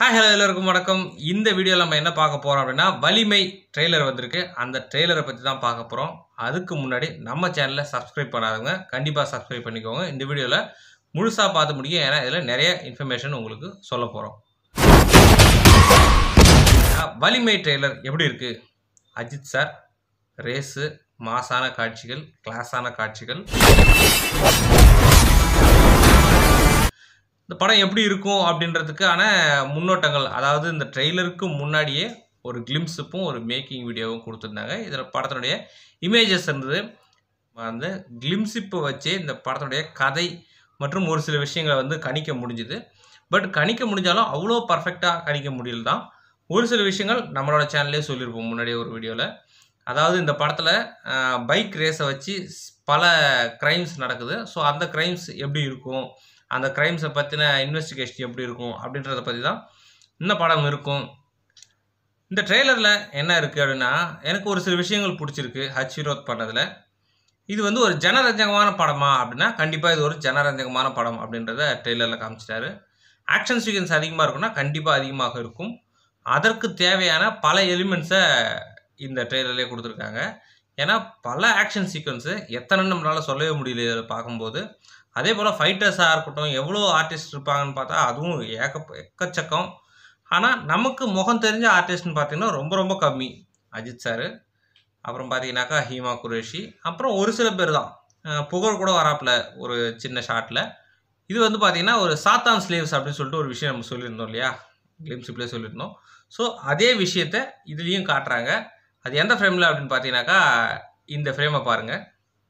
hi hello எல்லோருக்கும் வணக்கம் இந்த வீடியோவில் நம்ம என்ன பார்க்க போகிறோம் அப்படின்னா வலிமை ட்ரெய்லர் வந்திருக்கு அந்த ட்ரெய்லரை பற்றி தான் பார்க்க போகிறோம் அதுக்கு முன்னாடி நம்ம சேனலை சப்ஸ்கிரைப் பண்ணாதவங்க கண்டிப்பாக சப்ஸ்கிரைப் பண்ணிக்கோங்க இந்த வீடியோவில் முழுசாக பார்த்து முடியும் ஏன்னா இதில் நிறைய இன்ஃபர்மேஷன் உங்களுக்கு சொல்ல போகிறோம் வலிமை ட்ரெய்லர் எப்படி இருக்குது அஜித் சார் ரேஸு மாசான காட்சிகள் கிளாஸான காட்சிகள் இந்த படம் எப்படி இருக்கும் அப்படின்றதுக்கான முன்னோட்டங்கள் அதாவது இந்த ட்ரெய்லருக்கு முன்னாடியே ஒரு கிளிம்ஸுப்பும் ஒரு மேக்கிங் வீடியோவும் கொடுத்துருந்தாங்க இதில் படத்தினுடைய இமேஜஸ் இருந்தது அந்த கிளிம்ஸிப்பை வச்சே இந்த படத்தினுடைய கதை மற்றும் ஒரு சில விஷயங்களை வந்து கணிக்க முடிஞ்சுது பட் கணிக்க முடிஞ்சாலும் அவ்வளோ பர்ஃபெக்டாக கணிக்க முடியல தான் ஒரு சில விஷயங்கள் நம்மளோட சேனல்லே சொல்லியிருப்போம் முன்னாடியே ஒரு வீடியோவில் அதாவது இந்த படத்தில் பைக் ரேஸை வச்சு பல க்ரைம்ஸ் நடக்குது ஸோ அந்த க்ரைம்ஸ் எப்படி இருக்கும் அந்த க்ரைம்ஸை பற்றின இன்வெஸ்டிகேஷன் எப்படி இருக்கும் அப்படின்றத பற்றி தான் இந்த படம் இருக்கும் இந்த ட்ரெய்லரில் என்ன இருக்குது அப்படின்னா எனக்கு ஒரு சில விஷயங்கள் பிடிச்சிருக்கு ஹச் விரோத் பண்ணதில் இது வந்து ஒரு ஜனரஞ்சகமான படமா அப்படின்னா கண்டிப்பாக இது ஒரு ஜனரஞ்சகமான படம் அப்படின்றத ட்ரெய்லரில் காமிச்சிட்டாரு ஆக்ஷன் சீக்வன்ஸ் அதிகமாக இருக்குன்னா கண்டிப்பாக அதிகமாக இருக்கும் அதற்கு தேவையான பல எலிமெண்ட்ஸை இந்த ட்ரெய்லர்லேயே கொடுத்துருக்காங்க ஏன்னா பல ஆக்ஷன் சீக்வன்ஸு எத்தனை நம்மளால் சொல்லவே முடியல இதில் பார்க்கும்போது அதே போல் ஃபைட்டர்ஸாக இருக்கட்டும் எவ்வளோ ஆர்டிஸ்ட் இருப்பாங்கன்னு பார்த்தா அதுவும் ஏக எக்கச்சக்கம் ஆனால் நமக்கு முகம் தெரிஞ்ச ஆர்டிஸ்ட்னு பார்த்தீங்கன்னா ரொம்ப ரொம்ப கம்மி அஜித் சார் அப்புறம் பார்த்தீங்கன்னாக்கா ஹீமா குரேஷி அப்புறம் ஒரு சில பேர் தான் புகழ் கூட வராப்பில் ஒரு சின்ன ஷாட்டில் இது வந்து பார்த்தீங்கன்னா ஒரு சாத்தான் ஸ்லேவ்ஸ் அப்படின்னு சொல்லிட்டு ஒரு விஷயம் நம்ம சொல்லியிருந்தோம் இல்லையா கிளிம்ஸிப்லேயே சொல்லியிருந்தோம் ஸோ அதே விஷயத்த இதுலேயும் காட்டுறாங்க அது எந்த ஃப்ரேமில் அப்படின்னு பார்த்தீங்கன்னாக்கா இந்த ஃப்ரேமை பாருங்கள்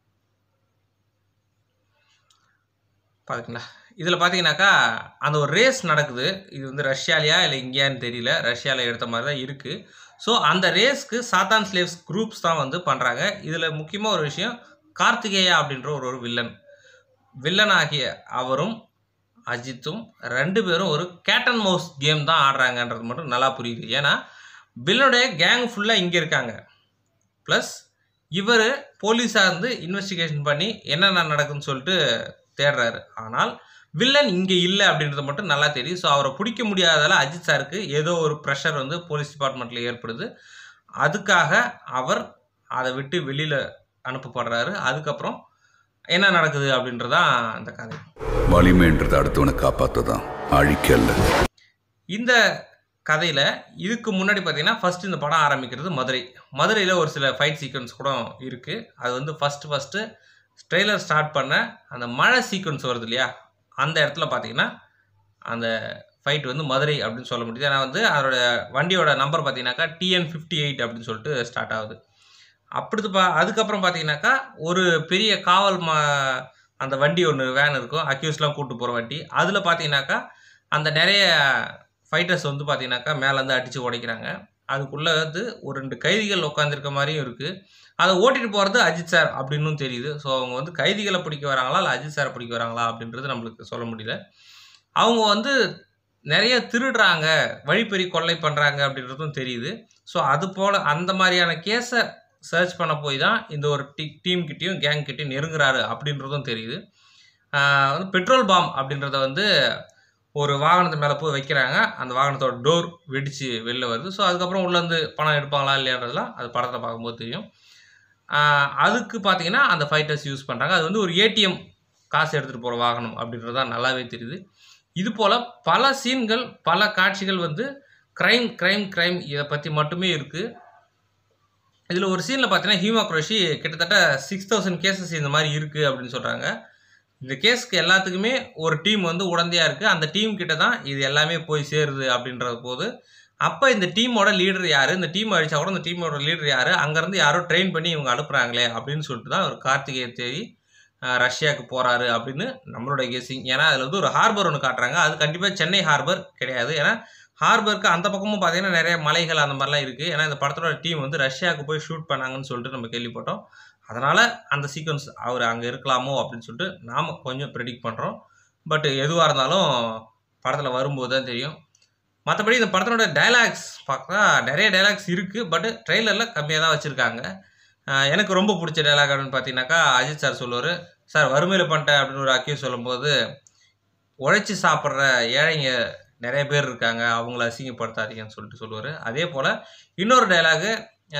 பார்த்துங்களா இதில் பார்த்தீங்கன்னாக்கா அந்த ஒரு ரேஸ் நடக்குது இது வந்து ரஷ்யாலையா இல்லை இங்கேயான்னு தெரியல ரஷ்யாவில் எடுத்த மாதிரி தான் இருக்குது ஸோ அந்த ரேஸ்க்கு சாத்தான் ஸ்லேவ்ஸ் குரூப்ஸ் தான் வந்து பண்ணுறாங்க இதில் முக்கியமாக ஒரு விஷயம் கார்த்திகேயா அப்படின்ற ஒரு ஒரு வில்லன் வில்லன் ஆகிய அவரும் அஜித்தும் ரெண்டு பேரும் ஒரு கேட் அண்ட் மவுஸ் கேம் தான் ஆடுறாங்கன்றது மட்டும் நல்லா புரியுது ஏன்னா வில்லனுடைய கேங் ஃபுல்லாக இங்கே இருக்காங்க ப்ளஸ் இவர் போலீஸாக இருந்து இன்வெஸ்டிகேஷன் பண்ணி என்னென்ன நடக்குதுன்னு சொல்லிட்டு தேடுறாரு ஆனால் வில்லன் இங்கே இல்லை அப்படின்றது மட்டும் நல்லா தெரியும் ஸோ அவரை பிடிக்க முடியாதால அஜித் சாருக்கு ஏதோ ஒரு ப்ரெஷர் வந்து போலீஸ் டிபார்ட்மெண்ட்டில் ஏற்படுது அதுக்காக அவர் அதை விட்டு வெளியில் அனுப்பப்படுறாரு அதுக்கப்புறம் என்ன நடக்குது அப்படின்றதான் அந்த கதை வலிமைன்றது அடுத்தவனை காப்பாத்ததான் அழிக்கல்ல இந்த கதையில் இதுக்கு முன்னாடி பார்த்தீங்கன்னா ஃபஸ்ட்டு இந்த படம் ஆரம்பிக்கிறது மதுரை மதுரையில் ஒரு சில ஃபைட் சீக்வன்ஸ் கூட இருக்குது அது வந்து ஃபஸ்ட்டு ஃபஸ்ட்டு ட்ரெய்லர் ஸ்டார்ட் பண்ண அந்த மழை சீக்வன்ஸ் வருது இல்லையா அந்த இடத்துல பார்த்தீங்கன்னா அந்த ஃபைட் வந்து மதுரை அப்படின்னு சொல்ல முடியுது ஏன்னா வந்து அதோட வண்டியோட நம்பர் பார்த்தீங்கன்னாக்கா டிஎன் ஃபிஃப்டி எயிட் அப்படின்னு சொல்லிட்டு ஸ்டார்ட் ஆகுது அப்படி பா அதுக்கப்புறம் பார்த்தீங்கன்னாக்கா ஒரு பெரிய காவல் மா அந்த வண்டி ஒன்று வேன் இருக்கும் அக்யூஸ்லாம் கூப்பிட்டு போகிற வண்டி அதில் பார்த்தீங்கன்னாக்கா அந்த நிறைய ஃபைட்டர்ஸ் வந்து பார்த்தீங்கன்னாக்கா மேலேருந்து அடித்து உடைக்கிறாங்க அதுக்குள்ளே வந்து ஒரு ரெண்டு கைதிகள் உட்காந்துருக்க மாதிரியும் இருக்குது அதை ஓட்டிட்டு போகிறது அஜித் சார் அப்படின்னும் தெரியுது ஸோ அவங்க வந்து கைதிகளை பிடிக்க வராங்களா இல்லை அஜித் சாரை பிடிக்க வராங்களா அப்படின்றது நம்மளுக்கு சொல்ல முடியல அவங்க வந்து நிறைய திருடுறாங்க வழிப்பறி கொள்ளை பண்ணுறாங்க அப்படின்றதும் தெரியுது ஸோ அது போல் அந்த மாதிரியான கேஸை சர்ச் பண்ண போய் தான் இந்த ஒரு டி டீம் கிட்டேயும் கேங் கிட்டேயும் நெருங்குறாரு அப்படின்றதும் தெரியுது வந்து பெட்ரோல் பாம் அப்படின்றத வந்து ஒரு வாகனத்து மேலே போய் வைக்கிறாங்க அந்த வாகனத்தோட டோர் வெடித்து வெளில வருது ஸோ அதுக்கப்புறம் உள்ளேருந்து பணம் எடுப்பாங்களா இல்லையான்றதுலாம் அது படத்தை பார்க்கும்போது தெரியும் அதுக்கு பார்த்தீங்கன்னா அந்த ஃபைட்டர்ஸ் யூஸ் பண்ணுறாங்க அது வந்து ஒரு ஏடிஎம் காசு எடுத்துகிட்டு போகிற வாகனம் அப்படின்றது தான் நல்லாவே தெரியுது இது போல் பல சீன்கள் பல காட்சிகள் வந்து க்ரைம் க்ரைம் க்ரைம் இதை பற்றி மட்டுமே இருக்குது இதில் ஒரு சீனில் பார்த்தீங்கன்னா ஹீமா குரோஷி கிட்டத்தட்ட சிக்ஸ் தௌசண்ட் கேசஸ் இந்த மாதிரி இருக்குது அப்படின்னு சொல்கிறாங்க இந்த கேஸ்க்கு எல்லாத்துக்குமே ஒரு டீம் வந்து உடந்தையாக இருக்குது அந்த டீம் கிட்ட தான் இது எல்லாமே போய் சேருது அப்படின்ற போது அப்போ இந்த டீமோட லீடர் யார் இந்த டீம் அழிச்சா கூட இந்த டீமோட லீடர் யார் அங்கேருந்து யாரோ ட்ரெயின் பண்ணி இவங்க அனுப்புகிறாங்களே அப்படின்னு சொல்லிட்டு தான் ஒரு கார்த்திகேய தேதி ரஷ்யாவுக்கு போகிறாரு அப்படின்னு நம்மளோட கெஸிங் ஏன்னா அதில் வந்து ஒரு ஹார்பர் ஒன்று காட்டுறாங்க அது கண்டிப்பாக சென்னை ஹார்பர் கிடையாது ஏன்னா ஹார்பருக்கு அந்த பக்கமும் பார்த்தீங்கன்னா நிறைய மலைகள் அந்த மாதிரிலாம் இருக்குது ஏன்னா இந்த படத்தோட டீம் வந்து ரஷ்யாவுக்கு போய் ஷூட் பண்ணாங்கன்னு சொல்லிட்டு நம்ம கேள்விப்பட்டோம் அதனால் அந்த சீக்வன்ஸ் அவர் அங்கே இருக்கலாமோ அப்படின்னு சொல்லிட்டு நாம் கொஞ்சம் ப்ரெடிக்ட் பண்ணுறோம் பட் எதுவாக இருந்தாலும் படத்தில் வரும்போது தான் தெரியும் மற்றபடி இந்த படத்தினோட டைலாக்ஸ் பார்த்தா நிறைய டைலாக்ஸ் இருக்குது பட் ட்ரெய்லரில் கம்மியாக தான் வச்சுருக்காங்க எனக்கு ரொம்ப பிடிச்ச டைலாக் அப்படின்னு பார்த்தீங்கன்னாக்கா அஜித் சார் சொல்லுவார் சார் வறுமையில் பண்ணிட்டேன் அப்படின்னு ஒரு அக்கியம் சொல்லும்போது உழைச்சி சாப்பிட்ற ஏழைங்க நிறைய பேர் இருக்காங்க அவங்கள அசிங்கப்படுத்தாதீங்கன்னு சொல்லிட்டு சொல்லுவார் அதே போல் இன்னொரு டைலாகு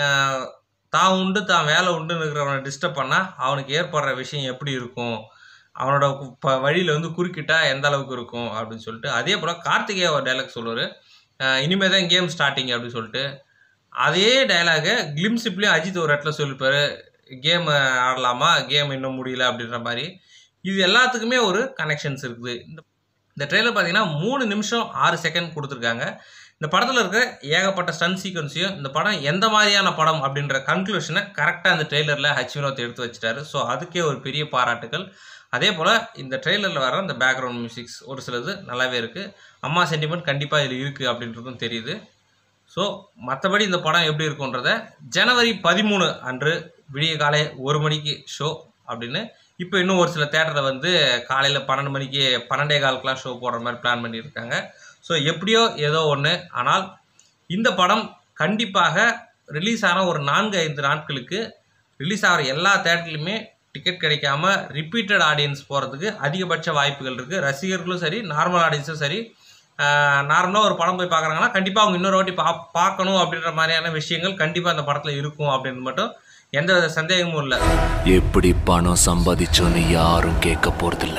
தான் உண்டு தான் வேலை உண்டுன்னு இருக்கிறவனை டிஸ்டர்ப் பண்ணால் அவனுக்கு ஏற்படுற விஷயம் எப்படி இருக்கும் அவனோட கு- ப வழியில் வந்து குறுக்கிட்டா எந்த அளவுக்கு இருக்கும் அப்படின்னு சொல்லிட்டு அதே போல் கார்த்திகேய ஒரு டைலாக் சொல்லுவார் இனிமே தான் கேம் ஸ்டார்டிங் அப்படின்னு சொல்லிட்டு அதே டைலாகை கிளிம்ஸிப்லேயும் அஜித் ஒரு இடத்துல சொல்லியிருப்பாரு கேம் ஆடலாமா கேம் இன்னும் முடியல அப்படின்ற மாதிரி இது எல்லாத்துக்குமே ஒரு கனெக்ஷன்ஸ் இருக்குது இந்த இந்த ட்ரெயிலர் பார்த்தீங்கன்னா மூணு நிமிஷம் ஆறு செகண்ட் கொடுத்துருக்காங்க இந்த படத்தில் இருக்கிற ஏகப்பட்ட ஸ்டன் சீக்வன்ஸையும் இந்த படம் எந்த மாதிரியான படம் அப்படின்ற கன்க்ளூஷனை கரெக்டாக அந்த ட்ரெய்லரில் ஹச் வினோத் எடுத்து வச்சிட்டாரு ஸோ அதுக்கே ஒரு பெரிய பாராட்டுகள் அதே போல் இந்த ட்ரெய்லரில் வர இந்த பேக்ரவுண்ட் மியூசிக்ஸ் ஒரு சிலது நல்லாவே இருக்குது அம்மா சென்டிமெண்ட் கண்டிப்பாக இதில் இருக்குது அப்படின்றதும் தெரியுது ஸோ மற்றபடி இந்த படம் எப்படி இருக்குன்றத ஜனவரி பதிமூணு அன்று விடிய காலை ஒரு மணிக்கு ஷோ அப்படின்னு இப்போ இன்னும் ஒரு சில தேட்டரில் வந்து காலையில் பன்னெண்டு மணிக்கு பன்னெண்டே காலுக்குலாம் ஷோ போடுற மாதிரி பிளான் பண்ணியிருக்காங்க ஸோ எப்படியோ ஏதோ ஒன்று ஆனால் இந்த படம் கண்டிப்பாக ரிலீஸ் ஆன ஒரு நான்கு ஐந்து நாட்களுக்கு ரிலீஸ் ஆகிற எல்லா தேட்டர்லையுமே டிக்கெட் கிடைக்காம ரிப்பீட்டட் ஆடியன்ஸ் போகிறதுக்கு அதிகபட்ச வாய்ப்புகள் இருக்குது ரசிகர்களும் சரி நார்மல் ஆடியன்ஸும் சரி நார்மலாக ஒரு படம் போய் பார்க்குறாங்கன்னா கண்டிப்பாக அவங்க இன்னொரு வாட்டி பா பார்க்கணும் அப்படின்ற மாதிரியான விஷயங்கள் கண்டிப்பாக அந்த படத்தில் இருக்கும் அப்படின்னு மட்டும் எந்த வித சந்தேகமும் இல்லை எப்படி பணம் சம்பாதிச்சோன்னு யாரும் கேட்க போறதில்ல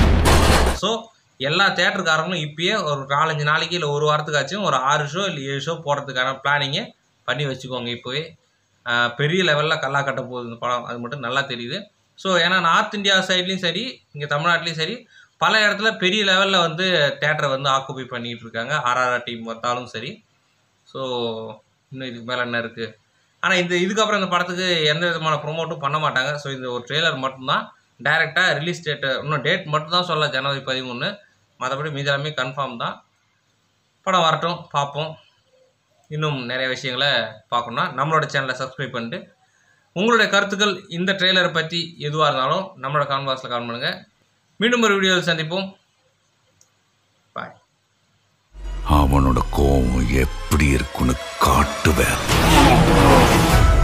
ஸோ எல்லா தேட்டருக்காரங்களும் இப்பயே ஒரு நாலஞ்சு நாளைக்கு இல்லை ஒரு வாரத்துக்காச்சும் ஒரு ஆறு ஷோ இல்லை ஏழு ஷோ போடுறதுக்கான பிளானிங்கை பண்ணி வச்சுக்கோங்க இப்போவே ஆஹ் பெரிய லெவலில் கல்லா கட்ட போகுது இந்த படம் அது மட்டும் நல்லா தெரியுது ஸோ ஏன்னா நார்த் இந்தியா சைட்லேயும் சரி இங்கே தமிழ்நாட்டிலையும் சரி பல இடத்துல பெரிய லெவலில் வந்து தேட்டரை வந்து ஆக்குபை பண்ணிகிட்டு இருக்காங்க ஆர்ஆர்ஆர் டீம் வந்தாலும் சரி ஸோ இன்னும் இதுக்கு மேலே என்ன இருக்குது ஆனால் இந்த இதுக்கப்புறம் இந்த படத்துக்கு எந்த விதமான ப்ரொமோட்டும் பண்ண மாட்டாங்க ஸோ இந்த ஒரு ட்ரெய்லர் மட்டும்தான் டைரெக்டாக ரிலீஸ் டேட்டு இன்னும் டேட் மட்டும் தான் சொல்ல ஜனவரி பதிமூணு மற்றபடி மீதி எல்லாமே கன்ஃபார்ம் தான் படம் வரட்டும் பார்ப்போம் இன்னும் நிறைய விஷயங்களை பார்க்கணும்னா நம்மளோட சேனலை சப்ஸ்கிரைப் பண்ணிட்டு உங்களுடைய கருத்துக்கள் இந்த ட்ரெய்லரை பற்றி எதுவாக இருந்தாலும் நம்மளோட கான்வாஸில் கால் பண்ணுங்கள் மீண்டும் ஒரு வீடியோவில் சந்திப்போம் பாய் அவனோட கோவம் எப்படி இருக்குன்னு காட்டுவேன்